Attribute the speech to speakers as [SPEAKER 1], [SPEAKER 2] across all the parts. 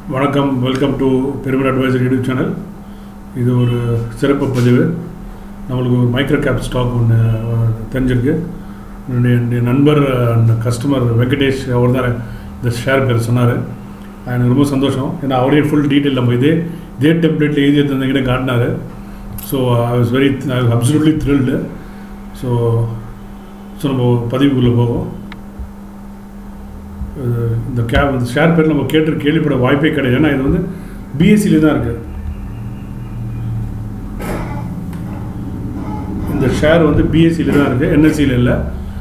[SPEAKER 1] வணக்கம் welcome to permit advisor YouTube channel இது ஒரு சிறப்பு பதிவு நம்மளுக்கு ஒரு மைக்ரோ கேப் ஸ்டாக் ஒன்று தெரிஞ்சிருக்கு என்னுடைய என்னுடைய நண்பர் அண்ட் கஸ்டமர் வெங்கடேஷ் அவர் தான் இந்த ஷேர் பேர் சொன்னார் எனக்கு ரொம்ப சந்தோஷம் ஏன்னா அவரே ஃபுல் டீட்டெயில் நம்ம இதே இதே டெம்ப்ளேட்டில் எழுதி தந்தீங்கன்னு காட்டினார் so I was very I was absolutely thrilled so so நம்ம பதிவுக்குள்ளே போவோம் இது இந்த கேப் இந்த ஷேர் பேர் நம்ம கேட்டு கேள்விப்பட வாய்ப்பே கிடையாது ஏன்னா இது வந்து பிஎஸ்சியில் தான் இருக்குது இந்த ஷேர் வந்து பிஎஸ்சியில் தான் இருக்குது என்எஸ்சியில் இல்லை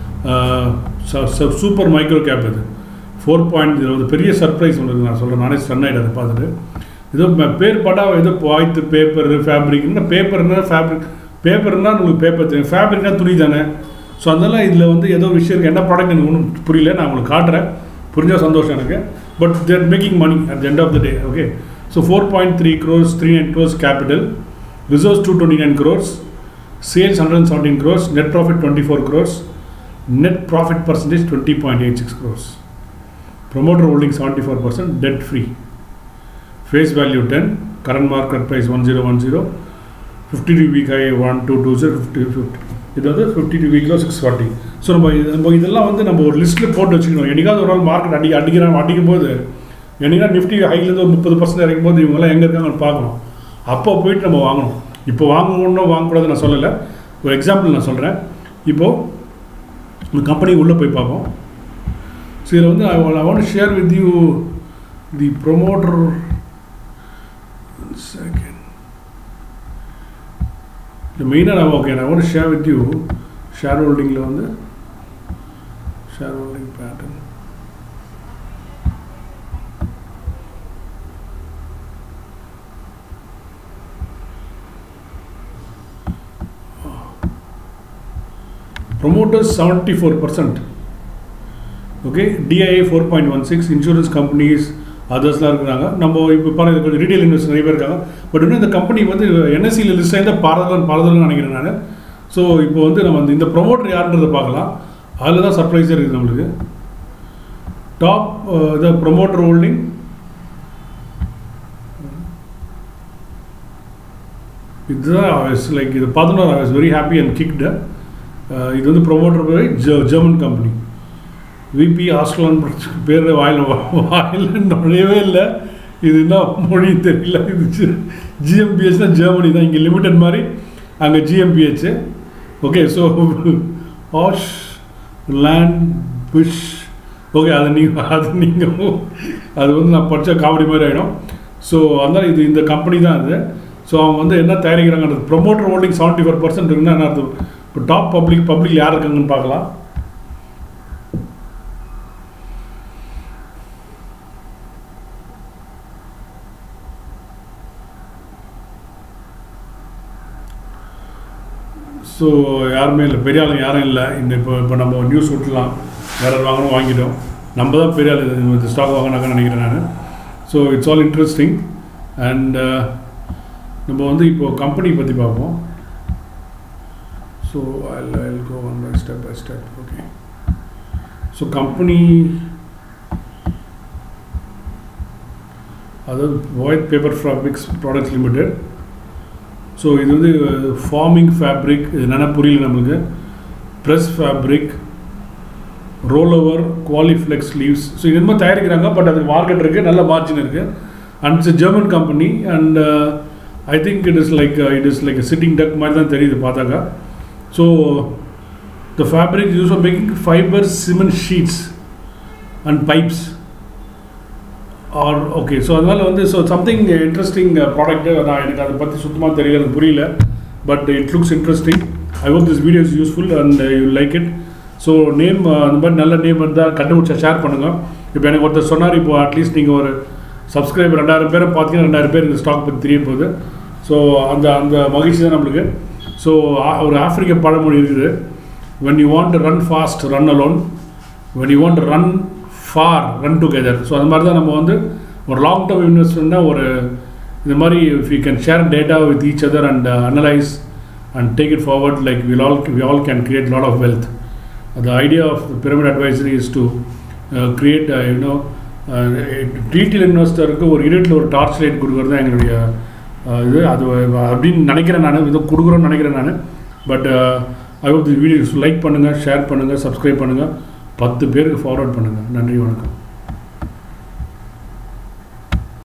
[SPEAKER 1] சூப்பர் மைக்ரோ கேப் இது ஃபோர் பாயிண்ட் இது வந்து பெரிய சர்ப்ரைஸ் ஒன்று இருக்குது நான் சொல்கிறேன் நானே ஸ்டன் ஆகிட்டு அதை பார்த்துட்டு ஏதோ ம- பேர் பட்டா ஏதோ வாய்த்து பேப்பர் ஃபேப்ரிக்னா பேப்பர்னா ஃபேப்ரிக் பேப்பர்னா உங்களுக்கு பேப்பர் தெரியும் ஃபேப்ரிக்னா துணி தானே ஸோ அதனால் இதில் வந்து ஏதோ விஷயம் இருக்குது என்ன ப்ராடக்ட் எனக்கு ஒன்றும் புரியல நான் உங்களுக்கு காட்டுறேன் புரிஞ்சால் சந்தோஷம் எனக்கு but they're making money at the end of the day okay so four point three crores three nine crores capital reserves two twenty nine crores sales hundred and seventeen crores net profit twenty four crores net profit percentage twenty point eight six crores promoter holding 74% debt free face value 10 current market price 1010 52 week high 1220 50 50 இது வந்து fifty two வீக்கில் six forty so நம்ம இது நம்ம இதெல்லாம் வந்து நம்ம ஒரு லிஸ்ட்டில் போட்டு வச்சுக்கணும் என்னைக்காவது ஒரு நாள் மார்க்கெட் அடி அடிக்கிறான் அடிக்கும் போது என்னைக்கா நிஃப்டி ஹைலேருந்து ஒரு முப்பது பர்சன்ட் இறக்கும் போது இவங்கெல்லாம் எங்கே இருக்காங்கன்னு பார்க்கணும் அப்போ போயிட்டு நம்ம வாங்கணும் இப்போ வாங்கணும்னு வாங்கக்கூடாது நான் சொல்லலை ஒரு எக்ஸாம்பிள் நான் சொல்கிறேன் இப்போது இந்த கம்பெனி உள்ளே போய் பார்ப்போம் ஸோ இதில் வந்து I want share with you the promoter second இந்த மெயினாக நான் ஓகே நான் want share with you share ஹோல்டிங்கில் வந்து share holding pattern promoters 74% okay DIA four point one six insurance companies அதர்ஸ்லாம் இருக்கிறாங்க நம்ம இப்போ பாருங்க கொஞ்சம் ரீட்டைல் இன்வெஸ்டர் நிறைய பேர் இருக்காங்க பட் இன்னும் இந்த கம்பெனி வந்து என்எஸ்சியில் லிஸ்ட் ஆயிருந்தால் பாரதம் பாரதம்னு நினைக்கிறேன் நான் ஸோ இப்போ வந்து நம்ம வந்து இந்த ப்ரொமோட்டர் யாருன்றதை பார்க்கலாம் அதில் தான் சர்ப்ரைஸே இருக்குது நம்மளுக்கு டாப் த ப்ரொமோட்டர் ஹோல்டிங் இதுதான் லைக் இது பார்த்தோன்னா I was very happy and kicked இது வந்து ப்ரொமோட்டர் பை ஜெர்மன் கம்பெனி விபி ஹாஸ்டலான் பேர் வாயில் வாயில் நுழையவே இல்லை இது என்ன மொழி தெரியல இது ஜிஎம்பிஹெச்னா ஜெர்மனி தான் இங்கே லிமிடெட் மாதிரி அங்கே ஜிஎம்பிஹெச் okay so Ashland push okay அது நீங்கள் அது நீங்கள் அது வந்து நான் படித்த காமெடி மாதிரி ஆகிடும் ஸோ அதனால் இது இந்த கம்பெனி தான் அது ஸோ அவங்க வந்து என்ன தயாரிக்கிறாங்கன்றது promoter holding seventy four percent இருக்குன்னா என்ன அர்த்தம் இப்போ டாப் பப்ளிக் பப்ளிக் யார் இருக்காங்கன்னு பார்க்கலாம் ஸோ யாருமே இல்லை பெரிய ஆளுங்க யாரும் இல்லை இந்த இப்போ இப்போ நம்ம நியூஸ் விட்டுலாம் யாராவது வாங்கணும் வாங்கிட்டோம் நம்ம தான் பெரிய ஆள் இது- இந்த ஸ்டாக் வாங்கினாங்கன்னு நினைக்கிறேன் நான் so it's all interesting and நம்ம வந்து இப்போது கம்பெனி பற்றி பார்ப்போம் so I'll I'll go one by step by step okay so company அதாவது white paper fabrics products limited so இது வந்து ஃபார்மிங் ஃபேப்ரிக் இது என்னென்ன புரியல நம்மளுக்கு press fabric roll over Qualiflex leaves so இது என்னமோ தயாரிக்கிறாங்க பட் அதுக்கு மார்க்கெட் இருக்குது நல்ல மார்ஜின் இருக்குது and it's German company and I think it is like it is like sitting duck மாதிரி தான் தெரியுது பார்த்தாக்கா so the fabric use of making fibre cement sheets and pipes are okay so அதனால் வந்து so something interesting product நான் எனக்கு அதை பற்றி சுத்தமாக தெரியல எனக்கு புரியல but it looks interesting I hope this video is useful and you like it so name அந்த மாதிரி நல்ல நேம் இருந்தால் கண்டுபிடிச்சா ஷேர் பண்ணுங்கள் இப்போ எனக்கு ஒருத்தர் சொன்னார் இப்போ அட்லீஸ்ட் நீங்கள் ஒரு சப்ஸ்கிரைபர் ரெண்டாயிரம் பேரை பார்த்தீங்கன்னா ரெண்டாயிரம் பேர் இந்த ஸ்டாக் பற்றி தெரிய போகுது ஸோ அந்த அந்த மகிழ்ச்சி தான் நம்மளுக்கு ஸோ ஒரு ஆப்பிரிக்க பழமொழி இருக்குது when you want to run fast run alone when you want run far run together so அது மாதிரி தான் நம்ம வந்து ஒரு லாங் டேர்ம் இன்வெஸ்ட்மெண்ட்னா ஒரு இந்த மாதிரி if you can share data with each other and analyse and take it forward like will all we all can create lot of wealth the idea of the pyramid advisory is to uh, create uh, you know retail இன்வெஸ்டருக்கு ஒரு இருட்டில் ஒரு torch light கொடுக்குறது தான் எங்களுடைய அஹ், இது அது அப்படின்னு நினைக்கிறேன் நான் இது கொடுக்குறோன்னு நினைக்கிறேன் நான் but I hope the videos like பண்ணுங்கள் ஷேர் பண்ணுங்கள் சப்ஸ்கிரைப் பண்ணுங்கள் பத்து பேருக்கு ஃபார்வர்ட் பண்ணுங்கள் நன்றி வணக்கம்